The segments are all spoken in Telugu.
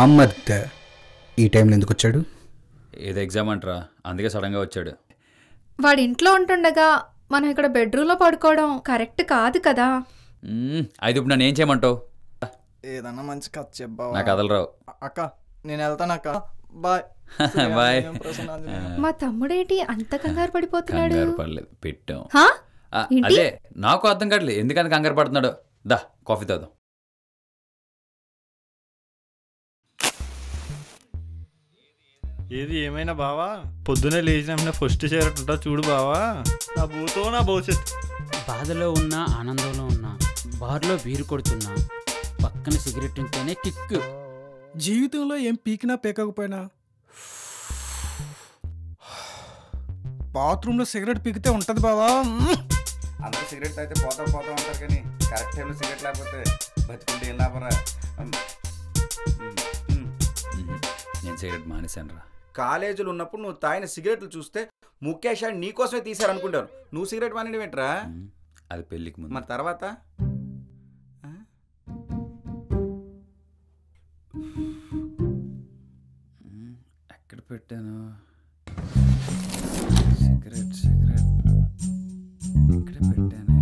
బామ్మర్ద ఈ టైంలో ఎందుకు వచ్చాడు ఏదో ఎగ్జామ్ అంటరా అందుకే సడన్గా వచ్చాడు వాడి ఇంట్లో ఉంటుండగా మనం ఇక్కడ బెడ్రూమ్లో పడుకోవడం కరెక్ట్ కాదు కదా మ్మ్, అయితే ఇప్పుడు నన్ను ఏం చేయమంటావు ఏదన్నా మంచి కథ చెప్పావా నా కథలు రావు అక్క నేను వెళ్తాను అక్క బాయ్ బాయ్ మా తమ్ముడేంటి అంత కంగారు పడిపోతున్నాడు కంగారు పడలేదు పెట్టాం హా? ఆ, ఏంటి? అదే నాకు అర్థం కావట్లేదు ఎందుకంత కంగారు పడుతున్నాడు దా కాఫీ తాగుదాం ఏది ఏమైనా బావా పొద్దునే లేచినప్పుడు ఫస్ట్ చేరట్టుంటా చూడు బావా నా భూతో నా భవిష్యత్ బాధలో ఉన్నా ఆనందంలో ఉన్నా బార్లో బీరు కొడుతున్నా పక్కన సిగరెట్ ఉంటేనే కిక్కు జీవితంలో ఏం పీకినా పీకకపోయినా బాత్రూంలో సిగరెట్ పీకితే ఉంటది బావా మ్మ్. అందరూ సిగరెట్ అయితే పోతా పోతా ఉంటారు కానీ కరెక్ట్ టైంలో సిగరెట్ లేకపోతే బతికుంటే ఏం లాభరా మ్మ్. నేను సిగరెట్ మానేశాను రా కాలేజీలో ఉన్నప్పుడు నువ్వు తాగిన సిగరెట్లు చూస్తే ముఖేష్ అని నీకోసమే తీశారు అనుకుంటారు నువ్వు సిగరెట్ మానేయడం ఏంట్రా మ్మ్. అది పెళ్ళికి ముందు మరి తర్వాత ఆ? మ్మ్. ఎక్కడ పెట్టాను సిగరెట్ సిగరెట్ ఇక్కడ పెట్టాను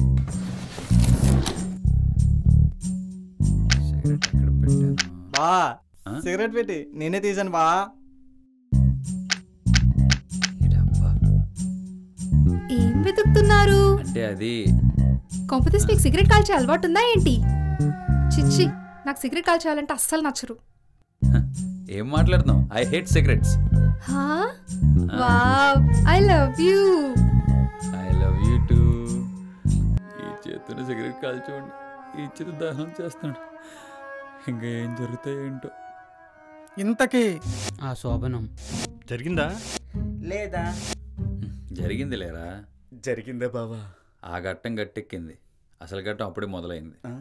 సిగరెట్ ఎక్కడ పెట్టాను బా ఆ? సిగరెట్ పెట్టి నేనే తీసాను బా ఈడబ్బా. ఏం వెతుకుతున్నారు అంటే అది కొంపతీసి మీకు సిగరెట్ కాల్చే అలవాటు ఉందా ఏంటి చిచ్చి నాకు సిగరెట్ కాల్చాలంటే అస్సలు నచ్చరు ఏం మాట్లాడుతున్నావు ఐ హేట్ సిగరెట్స్ హా wow I love you I love you too ఈ చేతున్న సిగరెట్ కాల్చోండి ఈ చేతు దహనం చేస్తున్నాడు ఇంకా ఏం జరుగుతాయి ఏంటో ఇంతకీ ఆ శోభనం జరిగిందా లేదా జరిగింది లేరా జరిగిందే బావా ఆ ఘట్టం గట్టెక్కింది అసలు ఘట్టం అప్పుడే మొదలైంది ఆ?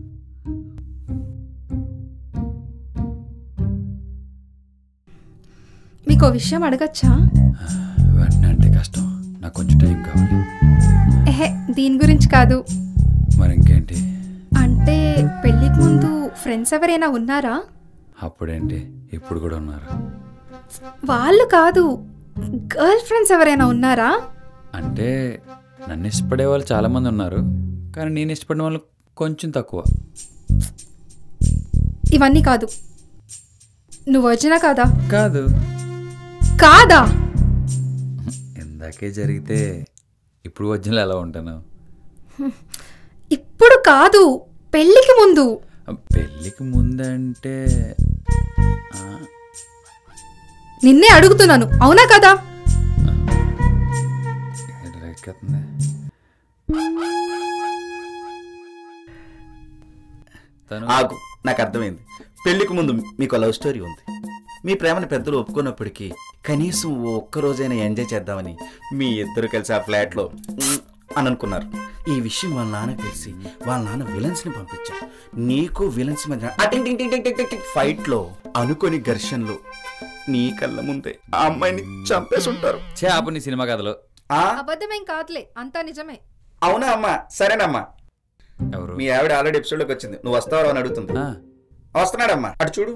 మీకు ఓ విషయం అడగచ్చా వెంటనే అంటే కష్టం నాకు కొంచెం టైం కావాలి ఎహే దీని గురించి కాదు మరి ఇంకేంటి అంటే పెళ్ళికి ముందు ఫ్రెండ్స్ ఎవరైనా ఉన్నారా అప్పుడేంటి ఇప్పుడు కూడా ఉన్నారు వాళ్ళు కాదు గర్ల్ ఫ్రెండ్స్ ఎవరైనా ఉన్నారా అంటే నన్ను ఇష్టపడే వాళ్ళు చాలామంది ఉన్నారు కానీ నేను ఇష్టపడిన వాళ్ళు కొంచెం తక్కువ ఇవన్నీ కాదు నువ్వు వచ్చినా కాదా కాదు కాదా ఇందాకే జరిగితే ఇప్పుడు వచ్చిన ఎలా ఉంటాను ఇప్పుడు కాదు పెళ్ళికి ముందు పెళ్ళికి ముందంటే ఆ, నిన్నే అడుగుతున్నాను అవునా కదా ఏంటి రేకెత్తుంది? తను ఆగు నాకు అర్థమైంది పెళ్లికి ముందు మీకు లవ్ స్టోరీ ఉంది మీ ప్రేమను పెద్దలు ఒప్పుకున్నప్పటికీ కనీసం ఓ ఒక్క రోజైనా ఎంజాయ్ చేద్దామని మీ ఇద్దరు కలిసి ఆ ఫ్లాట్లో మ్, అని అనుకున్నారు ఈ విషయం వాళ్ళ నాన్న తెలిసి వాళ్ళ నాన్న విలన్స్ ని పంపించారు నీకు విలన్స్ మధ్య ఆ టింగ్ టింగ్ టింగ్ టింగ్ టింగ్ టింగ్ టింగ్ ఫైట్ లో అనుకోని ఘర్షణలో నీ కళ్ళ ముందే ఆ అమ్మాయిని చంపేసి ఉంటారు చే ఆపు నీ సినిమా కథలో ఆ, అబద్ధమేం కాదులే అంతా నిజమే అవునా అమ్మా సరేనమ్మా ఎవరు మీ ఆవిడ ఆల్రెడీ ఎపిసోడ్ లోకి వచ్చింది నువ్వు వస్తావా అని అడుగుతుంది ఆ, వస్తున్నాడమ్మా అటు చూడు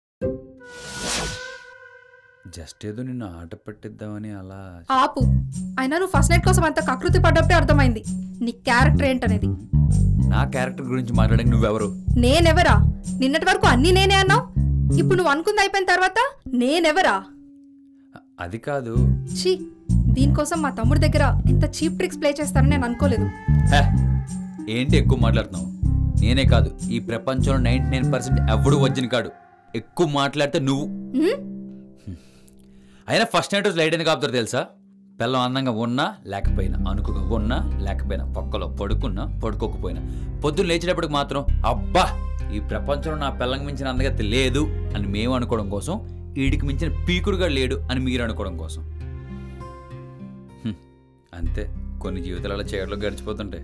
జస్ట్ ఏదో నిన్ను ఆట పట్టిద్దామని అలా ఆపు అయినా నువ్వు ఫస్ట్ నైట్ కోసం అంత కకృతి పడ్డప్పుడే అర్థమైంది నీ క్యారెక్టర్ ఏంటనేది నా క్యారెక్టర్ గురించి మాట్లాడడానికి నువ్వెవరు నేనెవరా నిన్నటి వరకు అన్నీ నేనే అన్నావు ఇప్పుడు నువ్వు అనుకుంది అయిపోయిన తర్వాత నేనెవరా అది కాదు ఛీ దీనికోసం మా తమ్ముడి దగ్గర ఇంత చీప్ ట్రిక్స్ ప్లే చేస్తానని నేను అనుకోలేదు హే, ఏంటి ఎక్కువ మాట్లాడుతున్నావు నేనే కాదు ఈ ప్రపంచంలో నైంటీ నైన్ పర్సెంట్ ఎవడు వచ్చిన కాడు ఎక్కువ మాట్లాడితే నువ్వు హ్మ్? అయినా ఫస్ట్ నైట్ రోజు లైట్ ఎందుకు ఆపుతారు తెలుసా పిల్లం అందంగా ఉన్నా లేకపోయినా అనుకుగా ఉన్నా లేకపోయినా పక్కలో పడుకున్నా పడుకోకపోయినా పొద్దున్న లేచేటప్పటికి మాత్రం అబ్బా ఈ ప్రపంచంలో నా పిల్లంకి మించిన అందగతి లేదు అని మేము అనుకోవడం కోసం వీడికి మించిన పీకుడుగా లేడు అని మీరు అనుకోవడం కోసం హ్మ్. అంతే కొన్ని జీవితాలు అలా చీకట్లో గడిచిపోతుంటాయి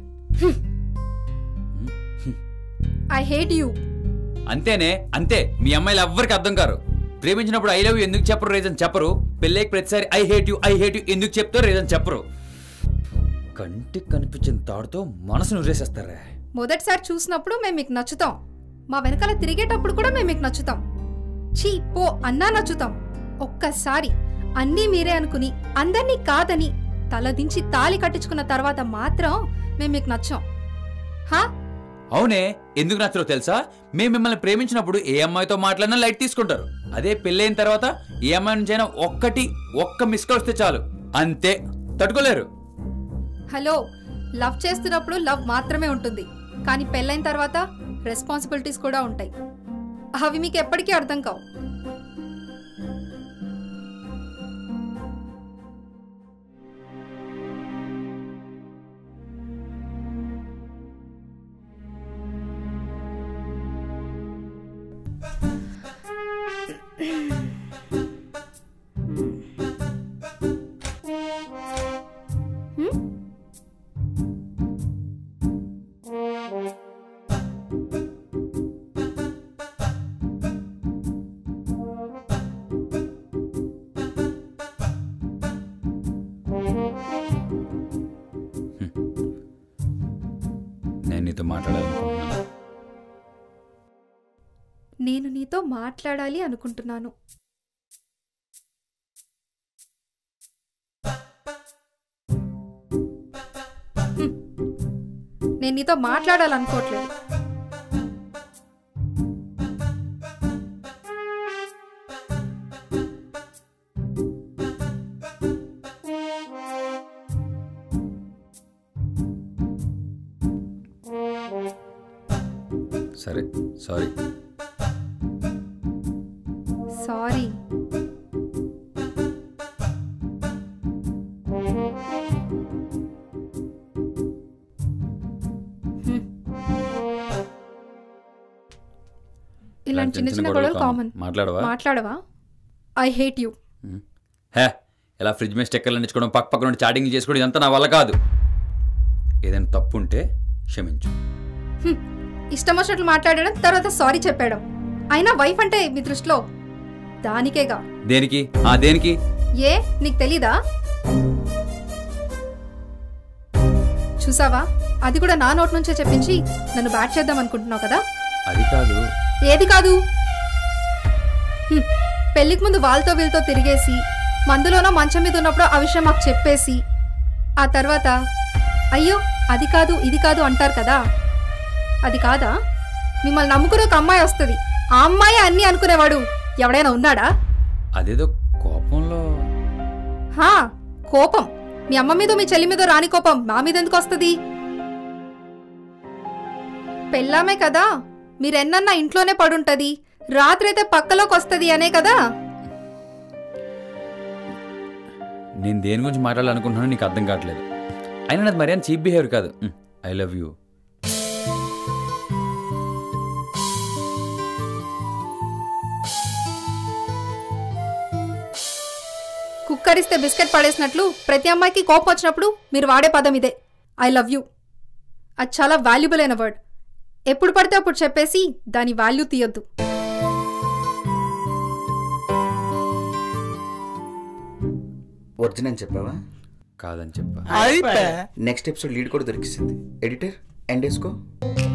ఐ హేట్ యూ అంతేనే అంతే మీ అమ్మాయిలు ఎవ్వరికి అర్థం కారు ప్రేమించినప్పుడు ఐ లవ్ యూ ఎందుకు చెప్పరు రీజన్ చెప్పరు పెళ్ళైకి ప్రతిసారి I hate you I hate you ఎందుకు చెప్తారు రీజన్ చెప్పరు కంటికి కనిపించిన తాడుతో మనసును ఉరేసేస్తారా మొదటిసారి చూసినప్పుడు మేము మీకు నచ్చుతాం మా వెనకాల తిరిగేటప్పుడు కూడా మేము మీకు నచ్చుతాం చీ పో అన్నా నచ్చుతాం ఒక్కసారి అన్నీ మీరే అనుకుని అందరినీ కాదని తలదించి తాలి కట్టించుకున్న తర్వాత మాత్రం మేము మీకు నచ్చాం హా అవునే ఎందుకు నచ్చరో తెలుసా మేము మిమ్మల్ని ప్రేమించినప్పుడు ఏ అమ్మాయితో మాట్లాడినా లైట్ తీసుకుంటారు అదే పెళ్ళైన తర్వాత ఏ అమ్మాయి నుంచి అయినా ఒక్కటి ఒక్క మిస్ కాల్ వస్తే చాలు అంతే తట్టుకోలేరు హలో లవ్ చేస్తున్నప్పుడు లవ్ మాత్రమే ఉంటుంది కానీ పెళ్ళైన తర్వాత రెస్పాన్సిబిలిటీస్ కూడా ఉంటాయి అవి మీకు ఎప్పటికీ అర్థం కావు నేను నీతో మాట్లాడాలనుకుంటున్నాను నేను నీతో మాట్లాడాలి అనుకుంటున్నాను హ్మ్. నేను నీతో మాట్లాడాలనుకోవట్లేదు సరే సారీ సారీ హ్మ్. ఇలాంటి చిన్న చిన్న గొడవలు కామన్ మాట్లాడవా మాట్లాడవా ఐ హేట్ యూ హే ఇలా ఫ్రిడ్జ్ మీద స్టెక్కర్లు అందించుకోవడం పక్క పక్క నుండి చాటింగ్ చేసుకోవడం ఇదంతా నా వల్ల కాదు ఏదైనా తప్పు ఉంటే క్షమించు ఇష్టం వచ్చినట్లు మాట్లాడడం తర్వాత సారీ చెప్పాడు అయినా వైఫ్ అంటే మీ దృష్టిలో దానికేగా దేనికి ఆ దేనికి ఏ నీకు తెలీదా చూసావా అది కూడా నా నోట్ నుంచే చెప్పించి నన్ను బ్యాట్ చేద్దాం అనుకుంటున్నావు కదా అది కాదు ఏది కాదు హ్మ్. పెళ్లికి ముందు వాళ్ళతో వీళ్ళతో తిరిగేసి మందులోనో మంచం మీద ఉన్నప్పుడు ఆ విషయం మాకు చెప్పేసి ఆ తర్వాత అయ్యో అది కాదు ఇది కాదు అంటారు కదా అది కాదా మిమ్మల్ని నమ్ముకుని ఒక అమ్మాయి వస్తుంది ఆ అమ్మాయి అన్నీ అనుకునేవాడు ఎవడైనా ఉన్నాడా అదేదో కోపంలో హా కోపం మీ అమ్మ మీద మీ చెల్లి మీద రాని కోపం మా మీద ఎందుకు వస్తుంది పెళ్ళామే కదా మీరెన్నన్నా ఇంట్లోనే పడుంటది రాత్రైతే పక్కలోకి వస్తుంది అనే కదా నేను దేని గురించి మాట్లాడాలనుకుంటున్నానో నీకు అర్థం కావట్లేదు అయినా నాది మరీ చీప్ బిహేవియర్ కాదు ఐ లవ్ యూ కుక్కరిస్తే బిస్కెట్ పడేసినట్లు ప్రతి అమ్మాయికి కోపం వచ్చినప్పుడు మీరు వాడే పదం ఇదే ఐ లవ్ యూ అది చాలా వాల్యుబుల్ అయిన వర్డ్ ఎప్పుడు పడితే అప్పుడు చెప్పేసి దాని వాల్యూ తీయొద్దు ఒరిజినల్ చెప్పావా కాదని చెప్పా అయిపోయా నెక్స్ట్ ఎపిసోడ్ లీడ్ కూడా దొరికిసింది ఎడిటర్ ఎండ్ వేసుకో